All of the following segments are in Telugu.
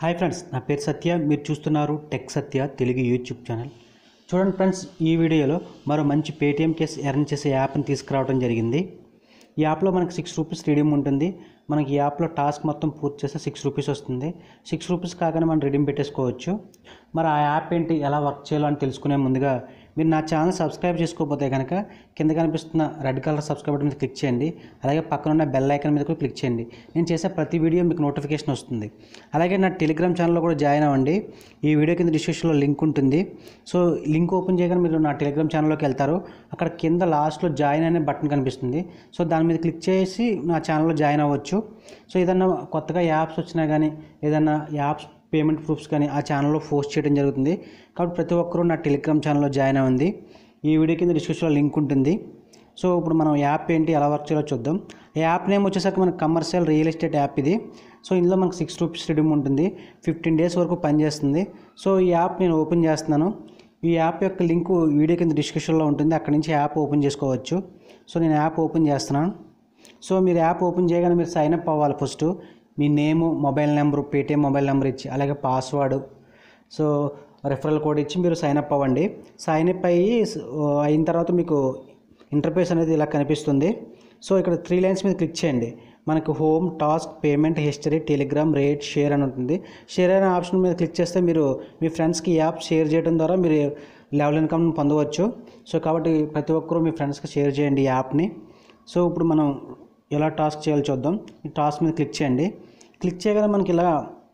హాయ్ ఫ్రెండ్స్ నా పేరు సత్య మీరు చూస్తున్నారు tech Satya Telugu YouTube channel చూడండి ఫ్రెండ్స్ ఈ వీడియోలో మరో మంచి పేటిఎం కేస్ ఎర్న్ చేసే యాప్ని తీసుకురావడం జరిగింది ఈ యాప్లో మనకి సిక్స్ రూపీస్ రిడీమ్ ఉంటుంది మనకి ఈ యాప్లో టాస్క్ మొత్తం పూర్తి చేస్తే సిక్స్ రూపీస్ వస్తుంది సిక్స్ రూపీస్ కాగానే మనం రిడీమ్ పెట్టేసుకోవచ్చు మరి ఆ యాప్ ఏంటి ఎలా వర్క్ చేయాలో అని తెలుసుకునే ముందుగా మీరు నా ఛానల్ సబ్స్క్రైబ్ చేసుకోకపోతే కనుక కింద కనిపిస్తున్న రెడ్ కలర్ సబ్స్క్రైబ్ బటన్ మీద క్లిక్ చేయండి అలాగే పక్కన ఉన్న బెల్ ఐకాన్ మీద కూడా క్లిక్ చేయండి నేను చేసే ప్రతి వీడియో మీకు నోటిఫికేషన్ వస్తుంది అలాగే నా టెలిగ్రామ్ ఛానల్లో కూడా జాయిన్ అవ్వండి ఈ వీడియో కింద డిస్క్రిప్షన్లో లింక్ ఉంటుంది సో లింక్ ఓపెన్ చేయగానే మీరు నా టెలిగ్రామ్ ఛానల్లోకి వెళ్తారు అక్కడ కింద లాస్ట్లో జాయిన్ అనే బటన్ కనిపిస్తుంది సో దాని మీద క్లిక్ చేసి నా ఛానల్లో జాయిన్ అవ్వచ్చు సో ఏదన్నా కొత్తగా యాప్స్ వచ్చినా కానీ ఏదన్నా యాప్స్ పేమెంట్ ప్రూఫ్స్ కానీ ఆ ఛానల్లో పోస్ట్ చేయడం జరుగుతుంది కాబట్టి ప్రతి ఒక్కరూ నా టెలిగ్రామ్ ఛానల్లో జాయిన్ అవ్వండి ఈ వీడియో కింద డిస్క్రిప్షన్లో లింక్ ఉంటుంది సో ఇప్పుడు మనం యాప్ ఏంటి ఎలా వర్క్ చేయాలో చూద్దాం ఈ యాప్ నేమ్ వచ్చేసరికి మనకి కమర్షియల్ రియల్ ఎస్టేట్ యాప్ ఇది సో ఇందులో మనకు సిక్స్ రూపీస్ రిడీమ్ ఉంటుంది ఫిఫ్టీన్ డేస్ వరకు పనిచేస్తుంది సో ఈ యాప్ నేను ఓపెన్ చేస్తున్నాను ఈ యాప్ యొక్క లింక్ వీడియో కింద డిస్క్రిప్షన్లో ఉంటుంది అక్కడ నుంచి యాప్ ఓపెన్ చేసుకోవచ్చు సో నేను యాప్ ఓపెన్ చేస్తున్నాను సో మీరు యాప్ ఓపెన్ చేయగానే మీరు సైన్ అప్ అవ్వాలి ఫస్ట్ మీ name mobile number Paytm mobile number ఇచ్చి అలాగే పాస్వర్డ్ సో రెఫరల్ కోడ్ ఇచ్చి మీరు సైన్ అప్ అవ్వండి సైన్ అప్ అయ్యి స- అయిన తర్వాత మీకు ఇంటర్ఫేస్ అనేది ఇలా కనిపిస్తుంది సో ఇక్కడ త్రీ లైన్స్ మీద క్లిక్ చేయండి మనకు home task payment history Telegram rate share అని ఉంటుంది షేర్ అనే ఆప్షన్ మీద క్లిక్ చేస్తే మీరు మీ ఫ్రెండ్స్కి ఈ యాప్ షేర్ చేయడం ద్వారా మీరు లెవెల్ ఇన్కమ్ పొందవచ్చు సో కాబట్టి ప్రతి ఒక్కరూ మీ ఫ్రెండ్స్కి షేర్ చేయండి ఈ యాప్ని సో ఇప్పుడు మనం ఎలా టాస్క్ చేయాలో చూద్దాం ఈ టాస్క్ మీద క్లిక్ చేయండి క్లిక్ చేయగానే మనకి ఇలా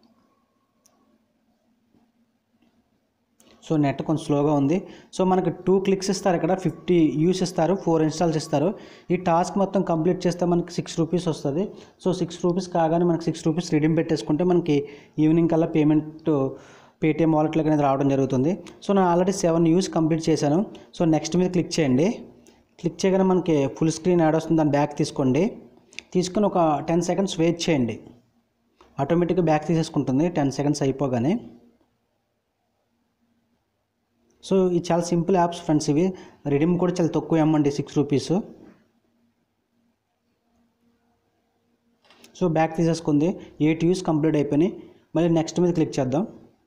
సో నెట్ కొంచెం స్లోగా ఉంది సో మనకి టూ క్లిక్స్ ఇస్తారు ఇక్కడ ఫిఫ్టీ యూస్ ఇస్తారు ఫోర్ ఇన్స్టాల్స్ ఇస్తారు ఈ టాస్క్ మొత్తం కంప్లీట్ చేస్తే మనకి సిక్స్ రూపీస్ వస్తుంది సో సిక్స్ రూపీస్ కాగానే మనకి సిక్స్ రూపీస్ రిడీమ్ పెట్టేసుకుంటే మనకి ఈవినింగ్ కల్లా పేమెంట్ పేటిఎం వాలెట్లోకి అనేది రావడం జరుగుతుంది సో నేను ఆల్రెడీ సెవెన్ యూస్ కంప్లీట్ చేశాను సో నెక్స్ట్ మీద క్లిక్ చేయండి క్లిక్ చేయగానే మనకి ఫుల్ స్క్రీన్ యాడ్ వస్తుంది దాన్ని బ్యాక్ తీసుకోండి తీసుకుని ఒక టెన్ సెకండ్స్ వెయిట్ చేయండి ఆటోమేటిక్గా బ్యాక్ తీసేసుకుంటుంది టెన్ సెకండ్స్ అయిపోగానే సో ఇది చాలా సింపుల్ యాప్స్ ఫ్రెండ్స్ ఇవి రిడీమ్ కూడా చాలా తక్కువ అమ్మండి సిక్స్ రూపీస్ సో బ్యాక్ తీసేసుకుంది ఎయిట్ యూస్ కంప్లీట్ అయిపోయినాయి మళ్ళీ నెక్స్ట్ మీద క్లిక్ చేద్దాం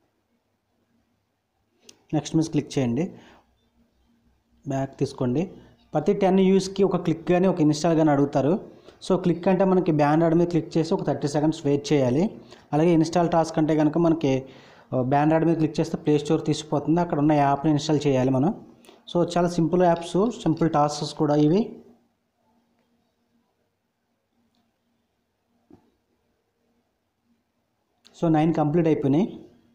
నెక్స్ట్ మీద క్లిక్ చేయండి బ్యాక్ తీసుకోండి ప్రతి టెన్ యూస్కి ఒక క్లిక్ కానీ ఒక ఇన్స్టాల్ కానీ అడుగుతారు సో క్లిక్ అంటే మనకి బ్యాన్ యాడ్ మీద క్లిక్ చేసి ఒక థర్టీ సెకండ్స్ వెయిట్ చేయాలి అలాగే ఇన్స్టాల్ టాస్క్ అంటే కనుక మనకి బ్యాన్ యాడ్ మీద క్లిక్ చేస్తే ప్లే స్టోర్ తీసుకుపోతుంది అక్కడ ఉన్న యాప్ని ఇన్స్టాల్ చేయాలి మనం సో చాలా సింపుల్ యాప్స్ సింపుల్ టాస్క్స్ కూడా ఇవి సో నైన్ కంప్లీట్ అయిపోయినాయి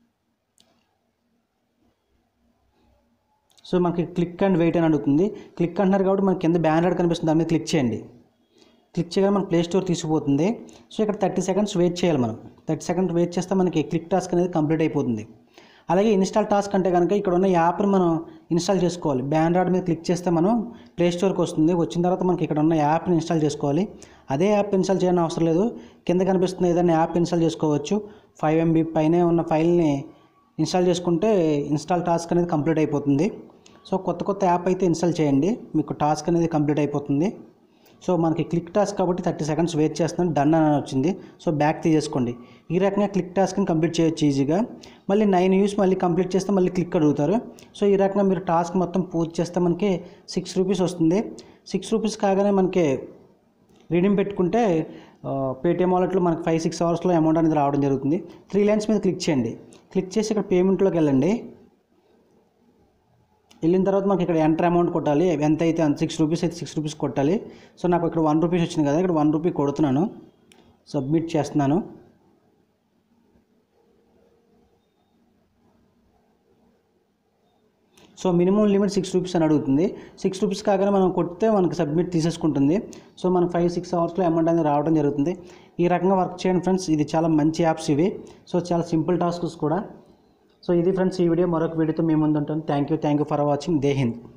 సో మనకి క్లిక్ అండ్ వెయిట్ అని అడుగుతుంది క్లిక్ అంటున్నారు కాబట్టి మనకి కింద బ్యానర్ కనిపిస్తుంది దాని మీద క్లిక్ చేయండి క్లిక్ చేయగానే మన ప్లే స్టోర్ తీసుకుపోతుంది సో ఇక్కడ థర్టీ సెకండ్స్ వెయిట్ చేయాలి మనం థర్టీ సెకండ్స్ వెయిట్ చేస్తే మనకి క్లిక్ టాస్క్ అనేది కంప్లీట్ అయిపోతుంది అలాగే ఇన్స్టాల్ టాస్క్ అంటే కనుక ఇక్కడ ఉన్న యాప్ని మనం ఇన్స్టాల్ చేసుకోవాలి బ్యానర్ మీద క్లిక్ చేస్తే మనం ప్లే స్టోర్కి వస్తుంది వచ్చిన తర్వాత మనకి ఇక్కడ ఉన్న యాప్ని ఇన్స్టాల్ చేసుకోవాలి అదే యాప్ ఇన్స్టాల్ చేయడం అవసరం లేదు కింద కనిపిస్తున్న ఏదైనా యాప్ ఇన్స్టాల్ చేసుకోవచ్చు ఫైవ్ ఎంబీ పైనే ఉన్న ఫైల్ని ఇన్స్టాల్ చేసుకుంటే ఇన్స్టాల్ టాస్క్ అనేది కంప్లీట్ అయిపోతుంది సో కొత్త కొత్త యాప్ అయితే ఇన్స్టాల్ చేయండి మీకు టాస్క్ అనేది కంప్లీట్ అయిపోతుంది సో మనకి క్లిక్ టాస్క్ కాబట్టి థర్టీ సెకండ్స్ వెయిట్ చేస్తున్నాను డన్ అని వచ్చింది సో బ్యాక్ తీసేసుకోండి ఈ రకంగా క్లిక్ టాస్క్ని కంప్లీట్ చేయొచ్చు ఈజీగా మళ్ళీ నైన్ యూస్ మళ్ళీ కంప్లీట్ చేస్తే మళ్ళీ క్లిక్ అడుగుతారు సో ఈ రకంగా మీరు టాస్క్ మొత్తం పూర్తి చేస్తే మనకి సిక్స్ రూపీస్ వస్తుంది సిక్స్ రూపీస్ కాగానే మనకి రీడింగ్ పెట్టుకుంటే పేటిఎం వాలెట్లో మనకి ఫైవ్ సిక్స్ అవర్స్లో అమౌంట్ అనేది రావడం జరుగుతుంది త్రీ లైన్స్ మీద క్లిక్ చేయండి క్లిక్ చేసి ఇక్కడ పేమెంట్లోకి వెళ్ళండి వెళ్ళిన తర్వాత మనకి ఇక్కడ ఎంటర్ అమౌంట్ కొట్టాలి ఎంత అయితే అంత సిక్స్ రూపీస్ అయితే సిక్స్ రూపీస్ కొట్టాలి సో నాకు ఇక్కడ వన్ రూపీస్ వచ్చింది కదా ఇక్కడ వన్ రూపీ కొడుతున్నాను సబ్మిట్ చేస్తున్నాను so minimum limit six rupees అని అడుగుతుంది సిక్స్ రూపీస్ కాగానే మనం కొడితే మనకి సబ్మిట్ తీసేసుకుంటుంది సో మనకు ఫైవ్ సిక్స్ అవర్స్లో అమౌంట్ అనేది రావడం జరుగుతుంది ఈ రకంగా వర్క్ చేయండి ఫ్రెండ్స్ ఇది చాలా మంచి యాప్స్ ఇవి సో చాలా సింపుల్ టాస్క్స్ కూడా సో ఇది ఫ్రెండ్స్ ఈ వీడియో మరొక వీడియోతో మేము ముందు ఉంటాను thank you thank you for watching దే హింద్